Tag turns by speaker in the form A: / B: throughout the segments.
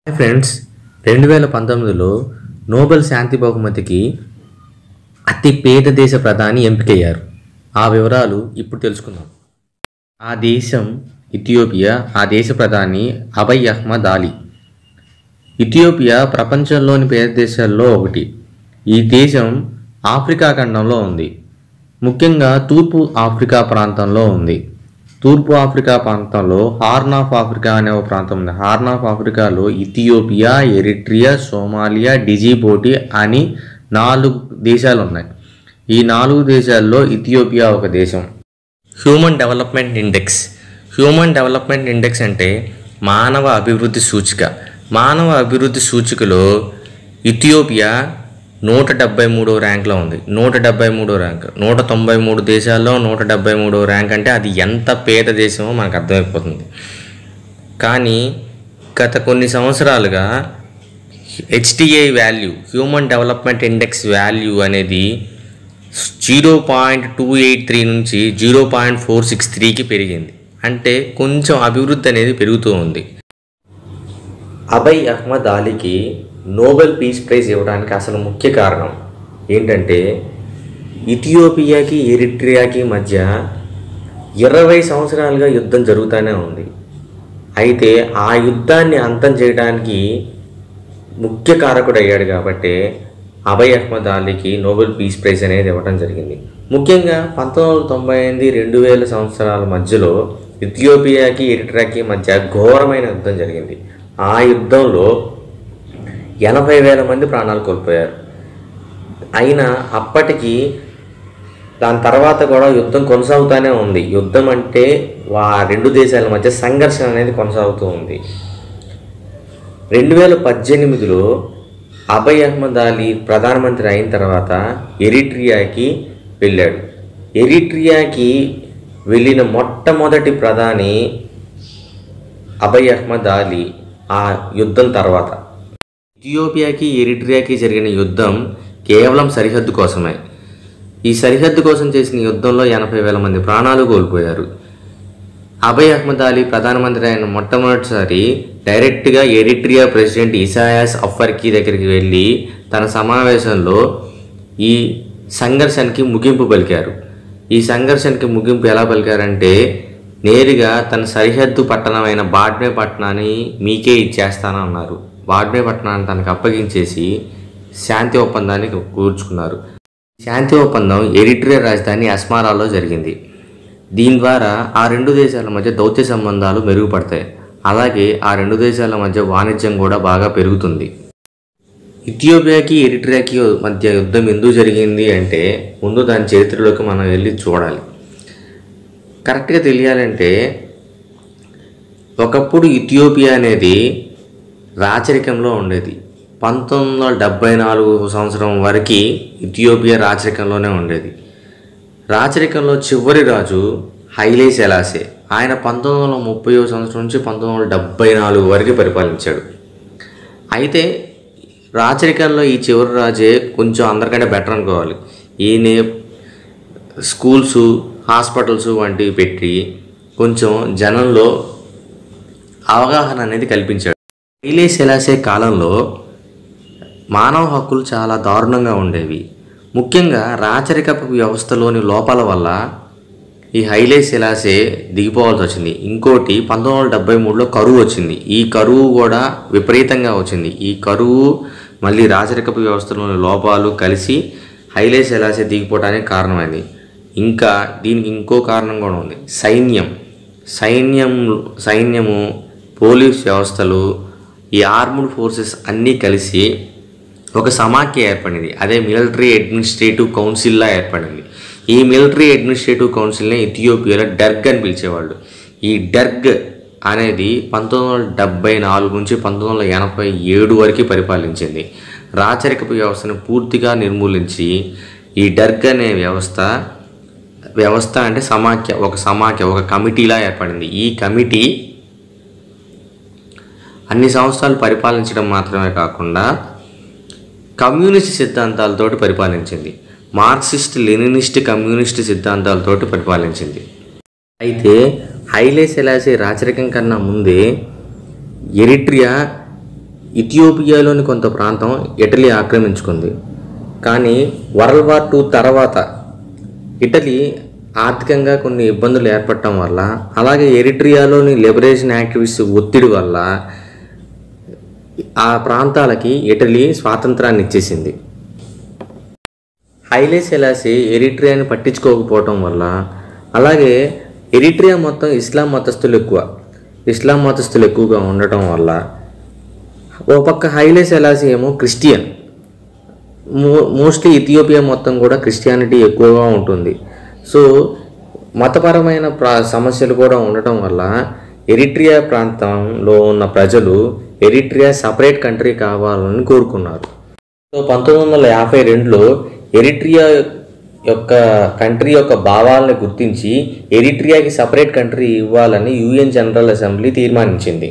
A: hi friends రెండు వేల పంతొమ్మిదిలో నోబెల్ శాంతి బహుమతికి అతి పేద దేశ ప్రధాని ఎంపికయ్యారు ఆ వివరాలు ఇప్పుడు తెలుసుకుందాం ఆ దేశం ఇథియోపియా ఆ దేశ ప్రధాని అబయ్ అహ్మద్ అలీ ఇథియోపియా ప్రపంచంలోని పేద దేశాల్లో ఒకటి ఈ దేశం ఆఫ్రికా ఖండంలో ఉంది ముఖ్యంగా తూర్పు ఆఫ్రికా ప్రాంతంలో ఉంది తూర్పు ఆఫ్రికా ప్రాంతంలో హార్న్ ఆఫ్ ఆఫ్రికా అనే ఒక ప్రాంతం ఉంది హార్న్ ఆఫ్ ఆఫ్రికాలో ఇథియోపియా ఎరిట్రియా సోమాలియా డిజిబోటి అని నాలుగు దేశాలు ఉన్నాయి ఈ నాలుగు దేశాల్లో ఇథియోపియా ఒక దేశం human development index human development index అంటే మానవ అభివృద్ధి సూచిక మానవ అభివృద్ధి సూచికలో ఇథియోపియా నూట డెబ్బై మూడో ర్యాంక్లో ఉంది నూట డెబ్బై మూడో ర్యాంక్ నూట తొంభై మూడు దేశాల్లో నూట డెబ్బై మూడో ర్యాంక్ అంటే అది ఎంత పేద దేశమో మనకు అర్థమైపోతుంది కానీ గత కొన్ని సంవత్సరాలుగా HTI value human development index value అనేది zero point two eight three నుంచి జీరో పాయింట్ ఫోర్ సిక్స్ త్రీకి పెరిగింది అంటే కొంచెం అభివృద్ధి అనేది పెరుగుతూ ఉంది అబయ్ అహ్మద్ అలీకి నోబెల్ పీస్ ప్రైజ్ ఇవ్వడానికి అసలు ముఖ్య కారణం ఏంటంటే ఇథియోపియాకి ఎరిట్రియాకి మధ్య ఇరవై సంవత్సరాలుగా యుద్ధం జరుగుతూనే ఉంది అయితే ఆ యుద్ధాన్ని అంతం చేయడానికి ముఖ్య కారకుడు అయ్యాడు కాబట్టి అభయ్ అహ్మద్ అలీకి నోబెల్ పీస్ ప్రైజ్ అనేది ఇవ్వడం జరిగింది ముఖ్యంగా పంతొమ్మిది వందల తొంభై ఎనిమిది రెండు వేల సంవత్సరాల మధ్యలో ఇథియోపియాకి ఎరిట్రాకి మధ్య ఘోరమైన యుద్ధం జరిగింది ఆ యుద్ధంలో ఎనభై వేల మంది ప్రాణాలు కోల్పోయారు అయినా అప్పటికి దాని తర్వాత కూడా యుద్ధం కొనసాగుతూనే ఉంది యుద్ధం అంటే ఆ రెండు దేశాల మధ్య సంఘర్షణ అనేది కొనసాగుతూ ఉంది రెండు వేల పద్దెనిమిదిలో అభయ్ అహ్మద్ అలీ ప్రధానమంత్రి అయిన తర్వాత ఎరిట్రియాకి వెళ్ళాడు ఎరిట్రియాకి వెళ్ళిన మొట్టమొదటి ప్రధాని అభయ్ అహ్మద్ అలీ ఆ యుద్ధం తర్వాత ఇథియోపియాకి ఎరిట్రియాకి జరిగిన యుద్ధం కేవలం సరిహద్దు కోసమే ఈ సరిహద్దు కోసం చేసిన యుద్ధంలో ఎనభై వేల మంది ప్రాణాలు కోల్పోయారు అభయ్ అహ్మద్ అలీ ప్రధానమంత్రి అయిన మొట్టమొదటిసారి డైరెక్ట్గా ఎరిట్రియా ప్రెసిడెంట్ ఇసాయాస్ అఫర్కి దగ్గరికి వెళ్ళి తన సమావేశంలో ఈ సంఘర్షణకి ముగింపు పలికారు ఈ సంఘర్షణకి ముగింపు ఎలా పలికారంటే నేరుగా తన సరిహద్దు పట్టణమైన బాడ్మే పట్టణాన్ని మీకే ఇచ్చేస్తానన్నారు బాడ్మే పట్టణాన్ని తనకు అప్పగించేసి శాంతి ఒప్పందాన్ని కూర్చుకున్నారు శాంతి ఒప్పందం ఎరిట్రియా రాజధాని అస్మారాలో జరిగింది దీని ద్వారా ఆ రెండు దేశాల మధ్య దౌత్య సంబంధాలు మెరుగుపడతాయి అలాగే ఆ రెండు దేశాల మధ్య వాణిజ్యం కూడా బాగా పెరుగుతుంది ఇథియోపియాకి ఎరిట్రియాకి మధ్య యుద్ధం ఎందుకు జరిగింది అంటే ముందు దాని చరిత్రలోకి మనం వెళ్ళి చూడాలి కరెక్ట్గా తెలియాలంటే ఒకప్పుడు ఇథియోపియా అనేది రాచరికంలో ఉండేది పంతొమ్మిది వందల డెబ్బై నాలుగు సంవత్సరం వరకు ఇథియోపియా రాచరికంలోనే ఉండేది రాచరికంలో చివరి రాజు హైలే సెలాసే ఆయన పంతొమ్మిది వందల ముప్పై సంవత్సరం నుంచి పంతొమ్మిది వందల డెబ్బై నాలుగు వరకు పరిపాలించాడు అయితే రాచరికంలో ఈ చివరి రాజే కొంచెం అందరికంటే బెటర్ అనుకోవాలి ఈయన స్కూల్స్ హాస్పిటల్స్ వంటివి పెట్టి కొంచెం జనంలో అవగాహన అనేది కల్పించాడు హైలే సెలాసే కాలంలో మానవ హక్కులు చాలా దారుణంగా ఉండేవి ముఖ్యంగా రాచరికపు వ్యవస్థలోని లోపాల వల్ల ఈ హైలే శిలాసే దిగిపోవాల్సి వచ్చింది ఇంకోటి పంతొమ్మిది వందల డెబ్బై మూడులో కరువు వచ్చింది ఈ కరువు కూడా విపరీతంగా వచ్చింది ఈ కరువు మళ్ళీ రాచరికపు వ్యవస్థలోని లోపాలు కలిసి హైలే శిలాసే దిగిపోవడానికి కారణమైంది ఇంకా దీనికి ఇంకో కారణం కూడా ఉంది సైన్యం సైన్యం సైన్యము పోలీస్ వ్యవస్థలు ఈ ఆర్మ్డ్ ఫోర్సెస్ అన్నీ కలిసి ఒక సమాఖ్య ఏర్పడింది అదే మిలిటరీ అడ్మినిస్ట్రేటివ్ కౌన్సిల్లా ఏర్పడింది ఈ మిలిటరీ అడ్మినిస్ట్రేటివ్ కౌన్సిల్ని ఇథియోపియాలో డర్గ్ అని పిలిచేవాళ్ళు ఈ డర్గ్ అనేది పంతొమ్మిది వందల డెబ్బై నాలుగు నుంచి పంతొమ్మిది వందల ఎనభై ఏడు వరకు పరిపాలించింది రాచరికపు వ్యవస్థను పూర్తిగా నిర్మూలించి ఈ డర్గ్ అనే వ్యవస్థ వ్యవస్థ అంటే సమాఖ్య ఒక సమాఖ్య ఒక కమిటీలా ఏర్పడింది ఈ కమిటీ అన్ని సంవత్సరాలు పరిపాలించడం మాత్రమే కాకుండా కమ్యూనిస్ట్ సిద్ధాంతాలతోటి పరిపాలించింది మార్క్సిస్ట్ లెనినిస్ట్ కమ్యూనిస్ట్ సిద్ధాంతాలతోటి పరిపాలించింది అయితే హైలే సెలాసీ రాచరికం కన్నా ముందే ఎరిట్రియా ఇథియోపియాలోని కొంత ప్రాంతం ఇటలీ ఆక్రమించుకుంది కానీ వరల్డ్ వార్ టూ తర్వాత ఇటలీ ఆర్థికంగా కొన్ని ఇబ్బందులు ఏర్పడటం వల్ల అలాగే ఎరిట్రియాలోని లిబరేషన్ యాక్టివిస్ట్ ఒత్తిడి వల్ల ఆ ప్రాంతాలకి ఇటలీ స్వాతంత్రాన్ని ఇచ్చేసింది హైలే సెలాసి ఎరిట్రియాని పట్టించుకోకపోవటం వల్ల అలాగే ఎరిట్రియా మొత్తం ఇస్లాం మతస్థులు ఎక్కువ ఇస్లాం మతస్థులు ఎక్కువగా ఉండటం వల్ల ఓ పక్క హైలే సెలాసి ఏమో క్రిస్టియన్ మో మోస్ట్లీ ఇథియోపియా మొత్తం కూడా క్రిస్టియానిటీ ఎక్కువగా ఉంటుంది సో మతపరమైన ప్రా సమస్యలు కూడా ఉండటం వల్ల ఎరిట్రియా ప్రాంతంలో ఉన్న ప్రజలు ఎరిట్రియా సపరేట్ కంట్రీ కావాలని కోరుకున్నారు సో పంతొమ్మిది వందల యాభై రెండులో ఎరిట్రియా యొక్క కంట్రీ యొక్క భావాలను గుర్తించి ఎరిట్రియాకి సపరేట్ కంట్రీ ఇవ్వాలని యుఎన్ జనరల్ అసెంబ్లీ తీర్మానించింది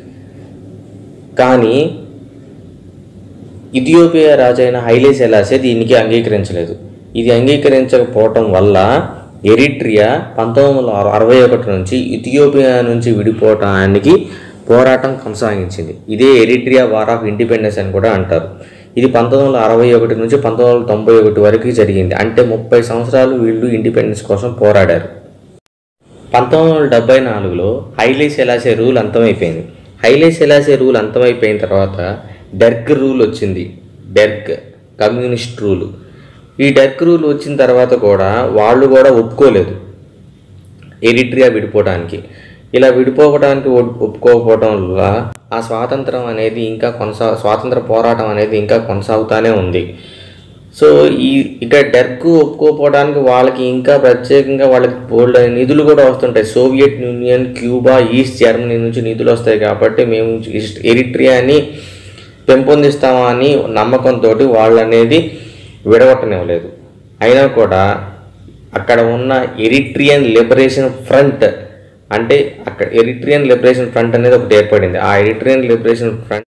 A: కానీ ఇథియోపియా రాజైన హైలే సెలాసే దీనికి అంగీకరించలేదు ఇది అంగీకరించకపోవటం వల్ల ఎరిట్రియా పంతొమ్మిది వందల అరవై ఒకటి నుంచి ఇథియోపియా నుంచి విడిపోవటానికి పోరాటం కొనసాగించింది ఇదే ఎరిట్రియా వార్ ఆఫ్ ఇండిపెండెన్స్ అని కూడా అంటారు ఇది పంతొమ్మిది వందల అరవై ఒకటి నుంచి పంతొమ్మిది వందల తొంభై ఒకటి వరకు జరిగింది అంటే ముప్పై సంవత్సరాలు వీళ్ళు ఇండిపెండెన్స్ కోసం పోరాడారు పంతొమ్మిది వందల డెబ్బై నాలుగులో హైలే సెలాసే రూల్ అంతమైపోయింది హైలే సెలాసే రూల్ అంతమైపోయిన తర్వాత డెర్క్ రూల్ వచ్చింది డెర్క్ కమ్యూనిస్ట్ రూల్ ఈ డెర్క్ రూల్ వచ్చిన తర్వాత కూడా వాళ్ళు కూడా ఒప్పుకోలేదు ఎరిట్రియా విడిపోవడానికి ఇలా విడిపోవడానికి ఒప్- ఒప్పుకోకపోవడం వల్ల ఆ స్వాతంత్రం అనేది ఇంకా కొనసా స్వాతంత్ర పోరాటం అనేది ఇంకా కొనసాగుతూనే ఉంది సో ఈ ఇక్కడ డెర్క్ ఒప్పుకోకపోవడానికి వాళ్ళకి ఇంకా ప్రత్యేకంగా వాళ్ళకి బోల్డ్ అనే నిధులు కూడా వస్తుంటాయి Soviet Union Cuba East Germany నుంచి నిధులు వస్తాయి కాబట్టి మేము ఈస్ట్ ఎరిట్రియాని పెంపొందిస్తామని నమ్మకంతో వాళ్ళు అనేది విడగొట్టనివ్వలేదు అయినా కూడా అక్కడ ఉన్న ఎరిట్రియన్ లిబరేషన్ ఫ్రంట్ అంటే అక్కడ ఎరిట్రియన్ లిబరేషన్ ఫ్రంట్ అనేది ఒకటి ఏర్పడింది ఆ ఎరిట్రియన్ లిబరేషన్ ఫ్రంట్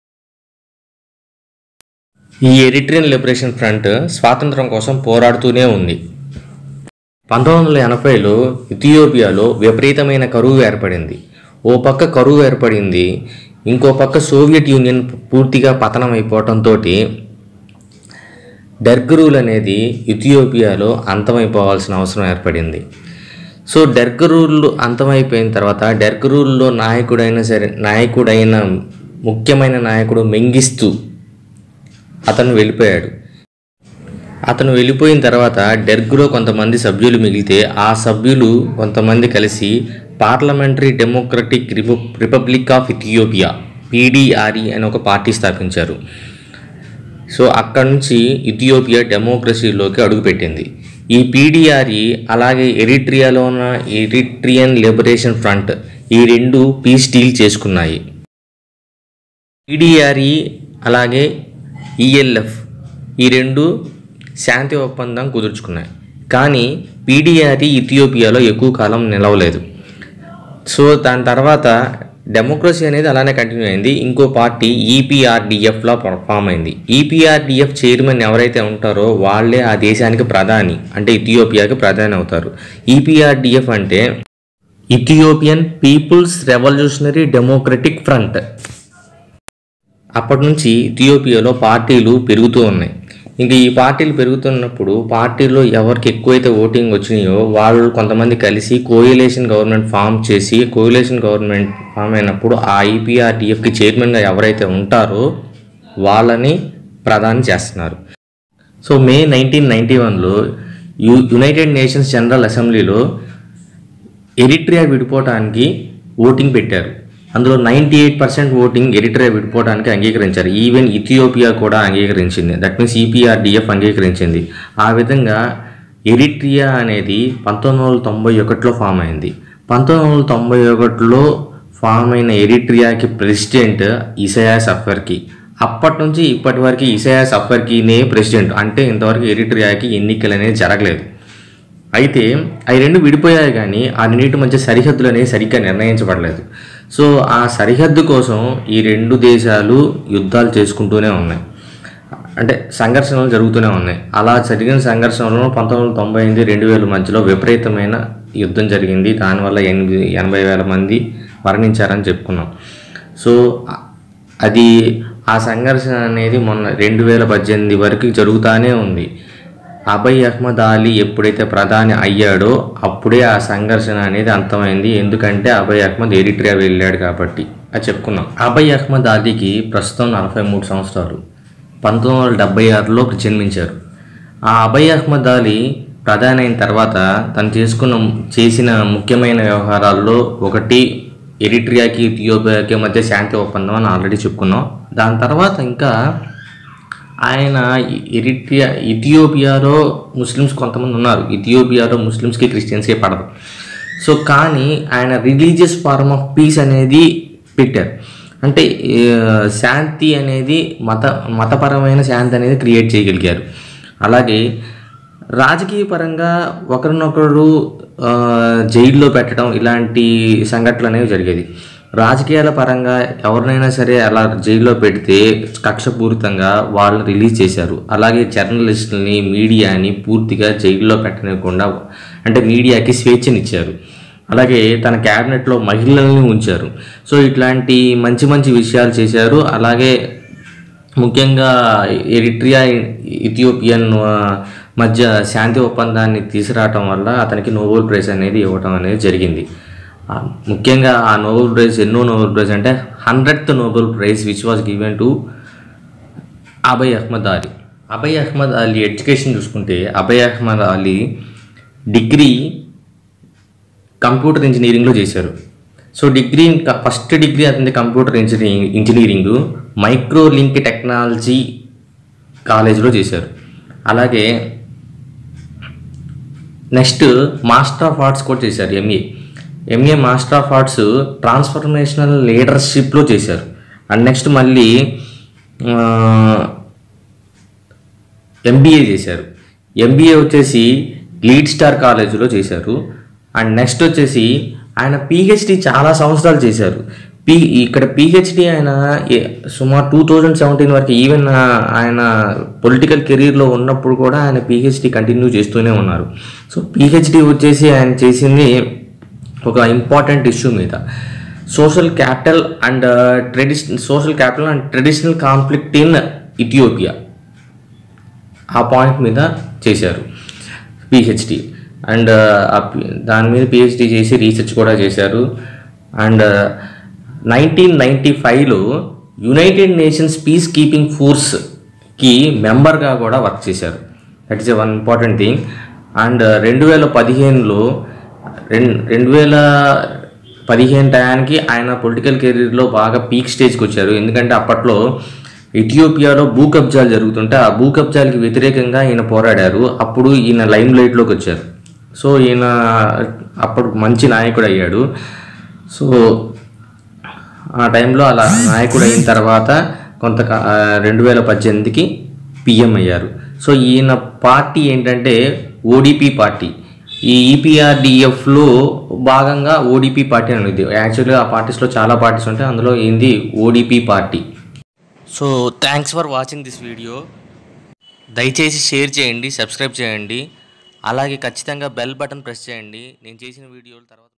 A: ఈ ఎరిట్రియన్ లిబరేషన్ ఫ్రంట్ స్వాతంత్రం కోసం పోరాడుతూనే ఉంది పంతొమ్మిది వందల ఎనభైలో ఇథియోపియాలో విపరీతమైన కరువు ఏర్పడింది ఓ పక్క కరువు ఏర్పడింది ఇంకో పక్క సోవియట్ యూనియన్ పూర్తిగా పతనం అయిపోవటంతో డెర్గ్ రూల్ అనేది ఇథియోపియాలో అంతమైపోవాల్సిన అవసరం ఏర్పడింది సో డెర్గ్ రూల్ అంతమైపోయిన తర్వాత డెర్గ్ రూల్లో నాయకుడైన సరే నాయకుడైన ముఖ్యమైన నాయకుడు మెంగిస్తూ అతను వెళ్ళిపోయాడు అతను వెళ్ళిపోయిన తర్వాత డెర్గ్లో కొంతమంది సభ్యులు మిగిలితే ఆ సభ్యులు కొంతమంది కలిసి parliamentary democratic rep republic of Ethiopia PDRE అని ఒక పార్టీ స్థాపించారు సో అక్కడ నుంచి ఇథియోపియా డెమోక్రసీలోకి అడుగుపెట్టింది ఈ పీడీఆర్ఈ అలాగే ఎరిట్రియాలో ఉన్న ఎరిట్రియన్ లిబరేషన్ ఫ్రంట్ ఈ రెండు పీస్ డీల్ చేసుకున్నాయి పీడీఆర్ఈ అలాగే ఈఎల్ఎఫ్ ఈ రెండు శాంతి ఒప్పందం కుదుర్చుకున్నాయి కానీ పీడీఆర్ఈ ఇథియోపియాలో ఎక్కువ కాలం నిలవలేదు సో దాని తర్వాత డెమోక్రసీ అనేది అలానే కంటిన్యూ అయింది ఇంకో పార్టీ ఈపీఆర్డిఎఫ్లా ఫామ్ అయింది ఈపీఆర్డిఎఫ్ చైర్మన్ ఎవరైతే ఉంటారో వాళ్ళే ఆ దేశానికి ప్రధాని అంటే ఇథియోపియాకి ప్రధాని అవుతారు ఈపీఆర్డిఎఫ్ అంటే Ethiopian people's revolutionary democratic front అప్పటి నుంచి ఇథియోపియాలో పార్టీలు పెరుగుతూ ఉన్నాయి ఇంకా ఈ పార్టీలు పెరుగుతున్నప్పుడు పార్టీలో ఎవరికి ఎక్కువైతే ఓటింగ్ వచ్చినాయో వాళ్ళు కొంతమంది కలిసి కోయిలేషన్ గవర్నమెంట్ ఫామ్ చేసి కోయిలేషన్ గవర్నమెంట్ ఫామ్ అయినప్పుడు ఆ ఐపీఆర్డిఎఫ్కి చైర్మన్గా ఎవరైతే ఉంటారో వాళ్ళని ప్రధాని చేస్తున్నారు సో మే నైన్టీన్ నైంటీ వన్లో యు యునైటెడ్ నేషన్స్ జనరల్ అసెంబ్లీలో ఎరిట్రియా విడిపోవటానికి ఓటింగ్ పెట్టారు అందులో ninety eight percent voting Eritrea విడిపోవడానికి అంగీకరించారు ఈవెన్ ఇథియోపియా కూడా అంగీకరించింది దట్ మీన్స్ ఈపీఆర్డిఎఫ్ అంగీకరించింది ఆ విధంగా ఎరిట్రియా అనేది పంతొమ్మిది వందల తొంభై ఒకటిలో ఫామ్ అయింది పంతొమ్మిది వందల తొంభై ఒకటిలో ఫామ్ అయిన ఎరిట్రియాకి ప్రెసిడెంట్ ఇసయాస్ అఫర్కి అప్పటి నుంచి ఇప్పటి వరకు ఇసయాస్ అఫర్కీనే ప్రెసిడెంట్ అంటే ఇంతవరకు ఎరిట్రియాకి ఎన్నికలు అనేది జరగలేదు అయితే అవి రెండు విడిపోయాయి కానీ ఆ రెండింటి మధ్య సరిహద్దులు అనేవి సరిగ్గా నిర్ణయించబడలేదు సో ఆ సరిహద్దు కోసం ఈ రెండు దేశాలు యుద్ధాలు చేసుకుంటూనే ఉన్నాయి అంటే సంఘర్షణలు జరుగుతూనే ఉన్నాయి అలా జరిగిన సంఘర్షణలో పంతొమ్మిది వందల తొంభై ఎనిమిది రెండు వేల మధ్యలో విపరీతమైన యుద్ధం జరిగింది దానివల్ల ఎనిమిది ఎనభై వేల మంది మరణించారని చెప్పుకున్నాం సో అ- అది ఆ సంఘర్షణ అనేది మొన్న రెండు వేల పద్దెనిమిది వరకు జరుగుతూనే ఉంది అభయ్ అహ్మద్ అలీ ఎప్పుడైతే ప్రధాని అయ్యాడో అప్పుడే ఆ సంఘర్షణ అనేది అంతమైంది ఎందుకంటే అభయ్ అహ్మద్ ఎరిట్రియా వెళ్ళాడు కాబట్టి అది చెప్పుకున్నాం అభయ్ అహ్మద్ అలీకి ప్రస్తుతం నలభై మూడు సంవత్సరాలు పంతొమ్మిది వందల డెబ్బై ఆరులో జన్మించారు ఆ అభయ్ అహ్మద్ అలీ ప్రధాని అయిన తర్వాత తను చేసుకున్న చేసిన ముఖ్యమైన వ్యవహారాల్లో ఒకటి ఎరిట్రియాకి ఇథియోపియాకి మధ్య శాంతి ఒప్పందం అని ఆల్రెడీ చెప్పుకున్నాం దాని తర్వాత ఇంకా ఆయన ఎరిట్రియా ఇథియోపియాలో ముస్లిమ్స్ కొంతమంది ఉన్నారు ఇథియోపియాలో ముస్లిమ్స్కి క్రిస్టియన్స్కి పడదు సో కానీ ఆయన రిలీజియస్ ఫార్మ్ ఆఫ్ పీస్ అనేది పెట్టారు అంటే ఆ, శాంతి అనేది మత మతపరమైన శాంతి అనేది క్రియేట్ చేయగలిగారు అలాగే రాజకీయ పరంగా ఒకరినొకరు ఆ, జైల్లో పెట్టడం ఇలాంటి సంఘటనలు అనేవి జరిగేది రాజకీయాల పరంగా ఎవరినైనా సరే అలా జైల్లో పెడితే కక్షపూరితంగా వాళ్ళని రిలీజ్ చేశారు అలాగే జర్నలిస్టులని మీడియాని పూర్తిగా జైల్లో పెట్టనివ్వకుండా అంటే మీడియాకి స్వేచ్ఛనిచ్చారు అలాగే తన క్యాబినెట్లో మహిళల్ని ఉంచారు సో ఇట్లాంటి మంచి మంచి విషయాలు చేశారు అలాగే ముఖ్యంగా ఎరిట్రియా ఇథియోపియన్ ఆ, మధ్య శాంతి ఒప్పందాన్ని తీసుకురావటం వల్ల అతనికి నోబెల్ ప్రైజ్ అనేది ఇవ్వటం అనేది జరిగింది ఆ, ముఖ్యంగా ఆ నోబెల్ ప్రైజ్ ఎన్నో నోబెల్ ప్రైజ్ అంటే hundredth Nobel prize which was given to Abiy Ahmed Ali Abiy Ahmed Ali education చూసుకుంటే Abiy Ahmed Ali degree computer ఇంజనీరింగ్లో చేశారు సో డిగ్రీ ఇంకా ఫస్ట్ డిగ్రీ అతని computer engineering engineering micro link technology కాలేజీలో చేశారు అలాగే next master of arts కూడా చేశారు MA MA master of arts transformational లీడర్షిప్లో చేశారు అండ్ నెక్స్ట్ మళ్ళీ ఎంబీఏ చేశారు ఎంబీఏ వచ్చేసి లీడ్ స్టార్ కాలేజీలో చేశారు అండ్ నెక్స్ట్ వచ్చేసి ఆయన పిహెచ్డి చాలా సంవత్సరాలు చేశారు పి ఇక్కడ పిహెచ్డి ఆయన ఏ- సుమారు టూ థౌజండ్ సెవెంటీన్ వరకు ఈవెన్ ఆయన పొలిటికల్ కెరీర్లో ఉన్నప్పుడు కూడా ఆయన పిహెచ్డి కంటిన్యూ చేస్తూనే ఉన్నారు సో పిహెచ్డి వచ్చేసి ఆయన చేసింది ఒక ఇంపార్టెంట్ ఇష్యూ మీద social capital and tradition social capital and traditional conflict in Ethiopia ఆ పాయింట్ మీద చేశారు పిహెచ్డి అండ్ ఆ పి- దాని మీద పిహెచ్డి చేసి రీసెర్చ్ కూడా చేశారు అండ్ నైన్టీన్ నైంటీ ఫైవ్లో యునైటెడ్ నేషన్స్ పీస్ కీపింగ్ ఫోర్స్కి మెంబర్గా కూడా వర్క్ చేశారు that is one important thing and రెండు వేల పదిహేనులో రెండు రెండు వేల పదిహేను టయానికి ఆయన పొలిటికల్ కెరీర్లో బాగా పీక్ స్టేజ్కి వచ్చారు ఎందుకంటే అప్పట్లో ఇథియోపియాలో భూ కబ్జాలు జరుగుతుంటే ఆ భూ కబ్జాలకి వ్యతిరేకంగా ఈయన పోరాడారు అప్పుడు ఈయన లైమ్ లైట్లోకి వచ్చారు సో ఈయన అప్పుడు మంచి నాయకుడు అయ్యాడు సో ఆ టైంలో అలా నాయకుడు అయిన తర్వాత కొంత రెండు వేల పద్దెనిమిదికి పిఎం అయ్యారు సో ఈయన పార్టీ ఏంటంటే ఓడిపి పార్టీ ఈ ఈపీఆర్డిఎఫ్లో భాగంగా ఓడిపి పార్టీ అని ఉంది యాక్చువల్గా ఆ పార్టీస్లో చాలా పార్టీస్ ఉంటాయి అందులో ఏంది ODP party so thanks for watching this video దయచేసి షేర్ చేయండి సబ్స్క్రైబ్ చేయండి అలాగే ఖచ్చితంగా బెల్ బటన్ ప్రెస్ చేయండి నేను చేసిన వీడియోలు తర్వాత